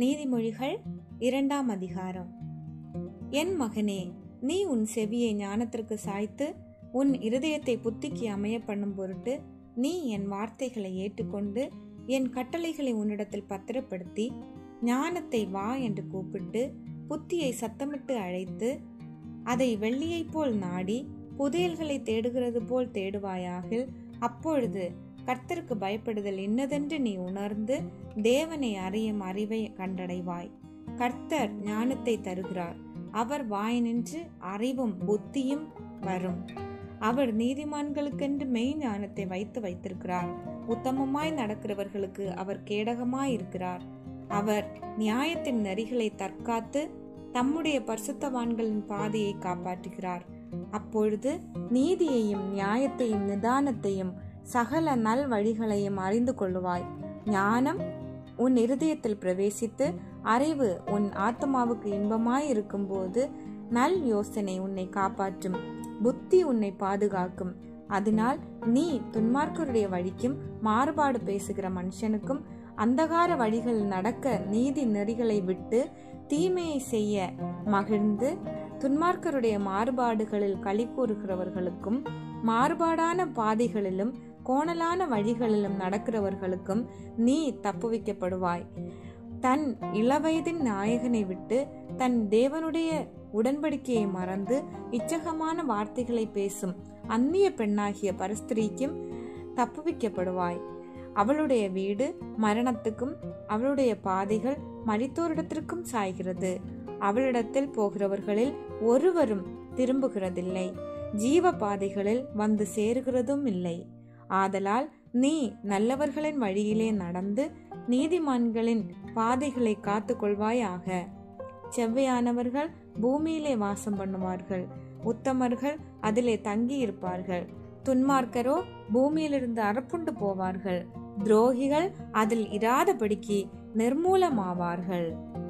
நீதிமொழிகள் இரண்டாம் அதிகாரம் என் மகனே நீ உன் செவியை ஞானத்திற்கு சாய்த்து உன் இருதயத்தை புத்திக்கு அமைய பண்ணும் பொருட்டு நீ என் வார்த்தைகளை ஏற்றுக்கொண்டு என் கட்டளைகளை உன்னிடத்தில் பத்திரப்படுத்தி ஞானத்தை வா என்று கூப்பிட்டு புத்தியை சத்தமிட்டு அழைத்து அதை வெள்ளியைப் போல் நாடி புதையல்களை தேடுகிறது போல் தேடுவாயாகில் அப்பொழுது கர்த்தருக்கு பயப்படுதல் இன்னதென்று நீ உணர்ந்து தேவனை அறியும் அறிவை கண்டடைவாய் கர்த்தர் ஞானத்தை தருகிறார் அவர் வாய் நின்று அறிவும் புத்தியும் வரும் அவர் நீதிமான்களுக்கென்று மெய் ஞானத்தை வைத்து வைத்திருக்கிறார் உத்தமமாய் நடக்கிறவர்களுக்கு அவர் கேடகமாய் இருக்கிறார் அவர் நியாயத்தின் நெறிகளை தற்காத்து தம்முடைய பரிசுத்தவான்களின் பாதையை காப்பாற்றுகிறார் அப்பொழுது நீதியையும் நியாயத்தையும் நிதானத்தையும் சகல நல் வழிகளையும் அறிந்து கொள்ளுவாய் ஞானம் உன் இருதயத்தில் பிரவேசித்து அறிவு உன் ஆத்மாவுக்கு இன்பமாய் இருக்கும்போது நல் யோசனை உன்னை காப்பாற்றும் புத்தி உன்னை பாதுகாக்கும் அதனால் நீ துன்மார்க்கருடைய வழிக்கும் மாறுபாடு பேசுகிற மனுஷனுக்கும் அந்தகார வழிகள் நடக்க நீதி நெறிகளை விட்டு தீமையை செய்ய மகிழ்ந்து துன்மார்க்கருடைய மாறுபாடுகளில் களி கூறுகிறவர்களுக்கும் மாறுபாடான பாதைகளிலும் கோணலான வழிகளிலும் நடக்கிறவர்களுக்கும் நீ தப்புவிக்கப்படுவாய் தன் இளவயதின் நாயகனை விட்டு தன் தேவனுடைய உடன்படிக்கையை மறந்து இச்சகமான வார்த்தைகளை பேசும் அந்நிய பெண்ணாகிய பரஸ்திரீக்கும் தப்புவிக்கப்படுவாய் அவளுடைய வீடு மரணத்துக்கும் அவளுடைய பாதைகள் மரித்தோரிடத்திற்கும் சாய்கிறது அவளிடத்தில் போகிறவர்களில் ஒருவரும் திரும்புகிறதில்லை ஜீவ பாதைகளில் வந்து சேருகிறதும் இல்லை ஆதலால் நீ நல்லவர்களின் வழியிலே நடந்து நீதிமான்களின் பாதைகளை காத்து கொள்வாயாக செவ்வையானவர்கள் பூமியிலே வாசம் பண்ணுவார்கள் உத்தமர்கள் அதிலே தங்கி இருப்பார்கள் துன்மார்க்கரோ பூமியிலிருந்து அறப்புண்டு போவார்கள் துரோகிகள் அதில் இராதபடிக்கு நிர்மூலமாவார்கள்